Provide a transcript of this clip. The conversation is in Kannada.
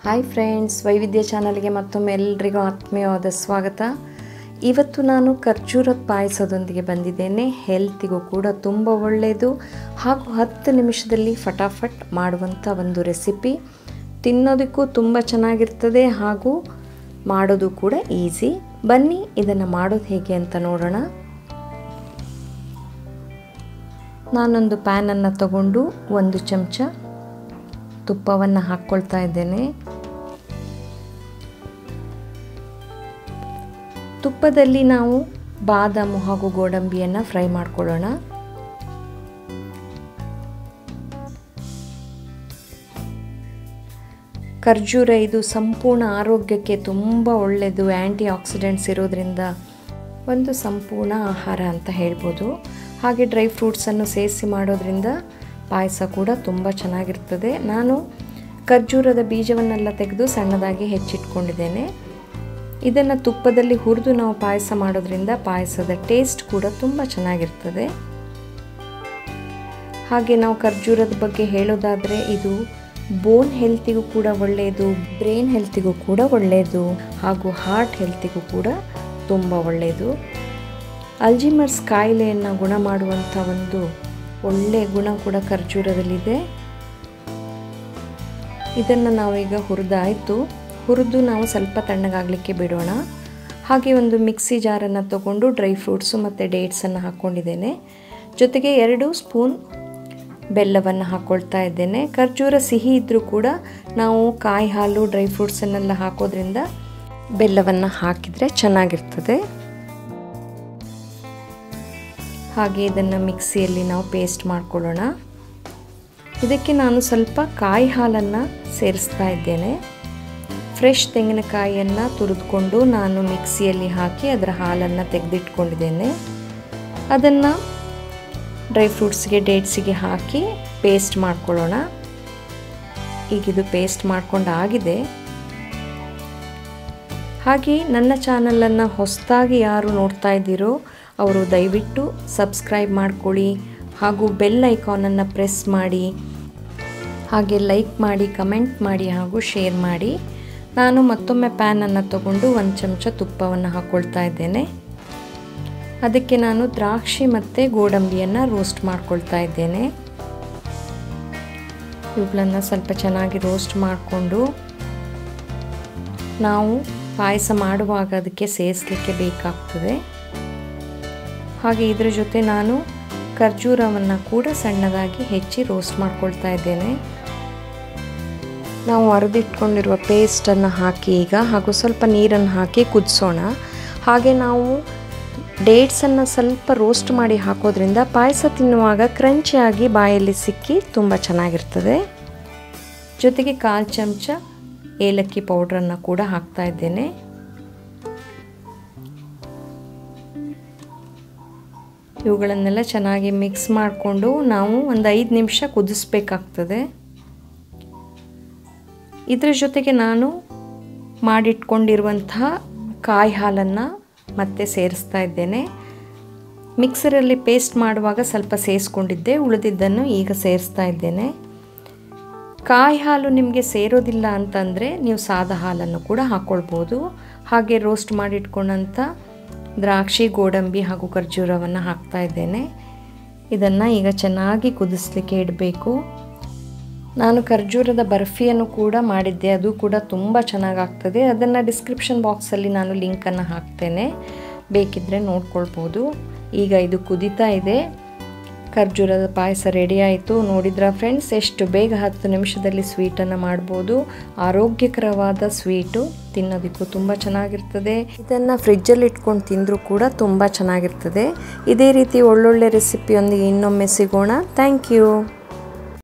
ಹಾಯ್ ಫ್ರೆಂಡ್ಸ್ ವೈವಿಧ್ಯ ಚಾನಲ್ಗೆ ಮತ್ತೊಮ್ಮೆ ಎಲ್ರಿಗೂ ಆತ್ಮೀಯವಾದ ಸ್ವಾಗತ ಇವತ್ತು ನಾನು ಖರ್ಜೂರದ ಪಾಯಸದೊಂದಿಗೆ ಬಂದಿದ್ದೇನೆ ಹೆಲ್ತಿಗೂ ಕೂಡ ತುಂಬ ಒಳ್ಳೆಯದು ಹಾಗೂ ಹತ್ತು ನಿಮಿಷದಲ್ಲಿ ಫಟಾಫಟ್ ಮಾಡುವಂಥ ಒಂದು ರೆಸಿಪಿ ತಿನ್ನೋದಕ್ಕೂ ತುಂಬ ಚೆನ್ನಾಗಿರ್ತದೆ ಹಾಗೂ ಮಾಡೋದು ಕೂಡ ಈಸಿ ಬನ್ನಿ ಇದನ್ನು ಮಾಡೋದು ಹೇಗೆ ಅಂತ ನೋಡೋಣ ನಾನೊಂದು ಪ್ಯಾನನ್ನು ತಗೊಂಡು ಒಂದು ಚಮಚ ತುಪ್ಪವನ್ನು ಹಾಕ್ಕೊಳ್ತಾ ಇದ್ದೇನೆ ತುಪ್ಪದಲ್ಲಿ ನಾವು ಬಾದಾಮು ಹಾಗೂ ಗೋಡಂಬಿಯನ್ನು ಫ್ರೈ ಮಾಡ್ಕೊಳ್ಳೋಣ ಖರ್ಜೂರ ಇದು ಸಂಪೂರ್ಣ ಆರೋಗ್ಯಕ್ಕೆ ತುಂಬ ಒಳ್ಳೆಯದು ಆ್ಯಂಟಿ ಆಕ್ಸಿಡೆಂಟ್ಸ್ ಇರೋದ್ರಿಂದ ಒಂದು ಸಂಪೂರ್ಣ ಆಹಾರ ಅಂತ ಹೇಳ್ಬೋದು ಹಾಗೆ ಡ್ರೈ ಫ್ರೂಟ್ಸನ್ನು ಸೇರಿಸಿ ಮಾಡೋದ್ರಿಂದ ಪಾಯಸ ಕೂಡ ತುಂಬ ಚೆನ್ನಾಗಿರ್ತದೆ ನಾನು ಖರ್ಜೂರದ ಬೀಜವನ್ನೆಲ್ಲ ತೆಗೆದು ಸಣ್ಣದಾಗಿ ಹೆಚ್ಚಿಟ್ಕೊಂಡಿದ್ದೇನೆ ಇದನ್ನು ತುಪ್ಪದಲ್ಲಿ ಹುರಿದು ನಾವು ಪಾಯಸ ಮಾಡೋದ್ರಿಂದ ಪಾಯಸದ ಟೇಸ್ಟ್ ಕೂಡ ತುಂಬ ಚೆನ್ನಾಗಿರ್ತದೆ ಹಾಗೆ ನಾವು ಖರ್ಜೂರದ ಬಗ್ಗೆ ಹೇಳೋದಾದರೆ ಇದು ಬೋನ್ ಹೆಲ್ತಿಗೂ ಕೂಡ ಒಳ್ಳೆಯದು ಬ್ರೈನ್ ಹೆಲ್ತಿಗೂ ಕೂಡ ಒಳ್ಳೆಯದು ಹಾಗೂ ಹಾರ್ಟ್ ಹೆಲ್ತಿಗೂ ಕೂಡ ತುಂಬ ಒಳ್ಳೆಯದು ಅಲ್ಜಿಮರ್ಸ್ ಕಾಯಿಲೆಯನ್ನು ಗುಣ ಮಾಡುವಂಥ ಒಂದು ಒಳ್ಳೆಯ ಗುಣ ಕೂಡ ಖರ್ಜೂರದಲ್ಲಿದೆ ಇದನ್ನು ನಾವೀಗ ಹುರಿದಾಯಿತು ಹುರಿದು ನಾವು ಸ್ವಲ್ಪ ತಣ್ಣಗಾಗಲಿಕ್ಕೆ ಬಿಡೋಣ ಹಾಗೆ ಒಂದು ಮಿಕ್ಸಿ ಜಾರನ್ನು ತಗೊಂಡು ಡ್ರೈ ಫ್ರೂಟ್ಸು ಮತ್ತು ಡೇಟ್ಸನ್ನು ಹಾಕ್ಕೊಂಡಿದ್ದೇನೆ ಜೊತೆಗೆ ಎರಡು ಸ್ಪೂನ್ ಬೆಲ್ಲವನ್ನು ಹಾಕ್ಕೊಳ್ತಾ ಇದ್ದೇನೆ ಖರ್ಜೂರ ಸಿಹಿ ಇದ್ದರೂ ಕೂಡ ನಾವು ಕಾಯಿ ಹಾಲು ಡ್ರೈ ಫ್ರೂಟ್ಸನ್ನೆಲ್ಲ ಹಾಕೋದ್ರಿಂದ ಬೆಲ್ಲವನ್ನು ಹಾಕಿದರೆ ಚೆನ್ನಾಗಿರ್ತದೆ ಹಾಗೆ ಇದನ್ನು ಮಿಕ್ಸಿಯಲ್ಲಿ ನಾವು ಪೇಸ್ಟ್ ಮಾಡ್ಕೊಳ್ಳೋಣ ಇದಕ್ಕೆ ನಾನು ಸ್ವಲ್ಪ ಕಾಯಿ ಹಾಲನ್ನು ಸೇರಿಸ್ತಾ ಇದ್ದೇನೆ ಫ್ರೆಶ್ ತೆಂಗಿನಕಾಯಿಯನ್ನು ತುರಿದುಕೊಂಡು ನಾನು ಮಿಕ್ಸಿಯಲ್ಲಿ ಹಾಕಿ ಅದರ ಹಾಲನ್ನು ತೆಗೆದಿಟ್ಕೊಂಡಿದ್ದೇನೆ ಅದನ್ನು ಡ್ರೈ ಫ್ರೂಟ್ಸ್ಗೆ ಡೇಟ್ಸಿಗೆ ಹಾಕಿ ಪೇಸ್ಟ್ ಮಾಡ್ಕೊಳ್ಳೋಣ ಈಗಿದು ಪೇಸ್ಟ್ ಮಾಡ್ಕೊಂಡು ಆಗಿದೆ ಹಾಗೆ ನನ್ನ ಚಾನಲನ್ನು ಹೊಸದಾಗಿ ಯಾರು ನೋಡ್ತಾ ಇದ್ದೀರೋ ಅವರು ದಯವಿಟ್ಟು ಸಬ್ಸ್ಕ್ರೈಬ್ ಮಾಡ್ಕೊಳ್ಳಿ ಹಾಗೂ ಬೆಲ್ ಐಕಾನನ್ನು ಪ್ರೆಸ್ ಮಾಡಿ ಹಾಗೆ ಲೈಕ್ ಮಾಡಿ ಕಮೆಂಟ್ ಮಾಡಿ ಹಾಗೂ ಶೇರ್ ಮಾಡಿ ನಾನು ಮತ್ತೊಮ್ಮೆ ಪ್ಯಾನನ್ನು ತಗೊಂಡು ಒಂದು ಚಮಚ ತುಪ್ಪವನ್ನು ಹಾಕ್ಕೊಳ್ತಾ ಇದ್ದೇನೆ ಅದಕ್ಕೆ ನಾನು ದ್ರಾಕ್ಷಿ ಮತ್ತು ಗೋಡಂಬಿಯನ್ನು ರೋಸ್ಟ್ ಮಾಡ್ಕೊಳ್ತಾ ಇದ್ದೇನೆ ಇವುಗಳನ್ನು ಸ್ವಲ್ಪ ಚೆನ್ನಾಗಿ ರೋಸ್ಟ್ ಮಾಡಿಕೊಂಡು ನಾವು ಪಾಯಸ ಮಾಡುವಾಗ ಅದಕ್ಕೆ ಸೇರಿಸಲಿಕ್ಕೆ ಬೇಕಾಗ್ತದೆ ಹಾಗೆ ಇದರ ಜೊತೆ ನಾನು ಖರ್ಜೂರವನ್ನು ಕೂಡ ಸಣ್ಣದಾಗಿ ಹೆಚ್ಚಿ ರೋಸ್ಟ್ ಮಾಡ್ಕೊಳ್ತಾ ಇದ್ದೇನೆ ನಾವು ಅರೆದಿಟ್ಕೊಂಡಿರುವ ಪೇಸ್ಟನ್ನು ಹಾಕಿ ಈಗ ಹಾಗೂ ಸ್ವಲ್ಪ ನೀರನ್ನು ಹಾಕಿ ಕುದಿಸೋಣ ಹಾಗೆ ನಾವು ಡೇಟ್ಸನ್ನು ಸ್ವಲ್ಪ ರೋಸ್ಟ್ ಮಾಡಿ ಹಾಕೋದ್ರಿಂದ ಪಾಯಸ ತಿನ್ನುವಾಗ ಕ್ರಂಚಿಯಾಗಿ ಬಾಯಲ್ಲಿ ಸಿಕ್ಕಿ ತುಂಬ ಚೆನ್ನಾಗಿರ್ತದೆ ಜೊತೆಗೆ ಕಾಲು ಚಮಚ ಏಲಕ್ಕಿ ಪೌಡ್ರನ್ನು ಕೂಡ ಹಾಕ್ತಾ ಇದ್ದೇನೆ ಇವುಗಳನ್ನೆಲ್ಲ ಚೆನ್ನಾಗಿ ಮಿಕ್ಸ್ ಮಾಡಿಕೊಂಡು ನಾವು ಒಂದು ಐದು ನಿಮಿಷ ಕುದಿಸ್ಬೇಕಾಗ್ತದೆ ಇದರ ಜೊತೆಗೆ ನಾನು ಮಾಡಿಟ್ಕೊಂಡಿರುವಂತಹ ಕಾಯಿ ಹಾಲನ್ನು ಮತ್ತೆ ಸೇರಿಸ್ತಾ ಇದ್ದೇನೆ ಮಿಕ್ಸರಲ್ಲಿ ಪೇಸ್ಟ್ ಮಾಡುವಾಗ ಸ್ವಲ್ಪ ಸೇರಿಸ್ಕೊಂಡಿದ್ದೆ ಉಳಿದಿದ್ದನ್ನು ಈಗ ಸೇರಿಸ್ತಾ ಇದ್ದೇನೆ ಕಾಯಿ ಹಾಲು ನಿಮಗೆ ಸೇರೋದಿಲ್ಲ ಅಂತಂದರೆ ನೀವು ಸಾದಾ ಹಾಲನ್ನು ಕೂಡ ಹಾಕ್ಕೊಳ್ಬೋದು ಹಾಗೆ ರೋಸ್ಟ್ ಮಾಡಿಟ್ಕೊಂಡಂಥ ದ್ರಾಕ್ಷಿ ಗೋಡಂಬಿ ಹಾಗೂ ಖರ್ಜೂರವನ್ನು ಹಾಕ್ತಾ ಇದ್ದೇನೆ ಇದನ್ನು ಈಗ ಚೆನ್ನಾಗಿ ಕುದಿಸ್ಲಿಕ್ಕೆ ಇಡಬೇಕು ನಾನು ಖರ್ಜೂರದ ಬರ್ಫಿಯನ್ನು ಕೂಡ ಮಾಡಿದ್ದೆ ಅದು ಕೂಡ ತುಂಬ ಚೆನ್ನಾಗಾಗ್ತದೆ ಅದನ್ನು ಡಿಸ್ಕ್ರಿಪ್ಷನ್ ಬಾಕ್ಸಲ್ಲಿ ನಾನು ಲಿಂಕನ್ನು ಹಾಕ್ತೇನೆ ಬೇಕಿದ್ದರೆ ನೋಡ್ಕೊಳ್ಬೋದು ಈಗ ಇದು ಕುದೀತಾ ಇದೆ ಖರ್ಜೂರದ ಪಾಯಸ ರೆಡಿ ಆಯಿತು ನೋಡಿದ್ರ ಫ್ರೆಂಡ್ಸ್ ಎಷ್ಟು ಬೇಗ ಹತ್ತು ನಿಮಿಷದಲ್ಲಿ ಸ್ವೀಟನ್ನು ಮಾಡ್ಬೋದು ಆರೋಗ್ಯಕರವಾದ ಸ್ವೀಟು ತಿನ್ನೋದಕ್ಕೂ ತುಂಬ ಚೆನ್ನಾಗಿರ್ತದೆ ಇದನ್ನು ಫ್ರಿಜ್ಜಲ್ಲಿ ಇಟ್ಕೊಂಡು ತಿಂದರೂ ಕೂಡ ತುಂಬ ಚೆನ್ನಾಗಿರ್ತದೆ ಇದೇ ರೀತಿ ಒಳ್ಳೊಳ್ಳೆ ರೆಸಿಪಿಯೊಂದಿಗೆ ಇನ್ನೊಮ್ಮೆ ಸಿಗೋಣ ಥ್ಯಾಂಕ್ ಯು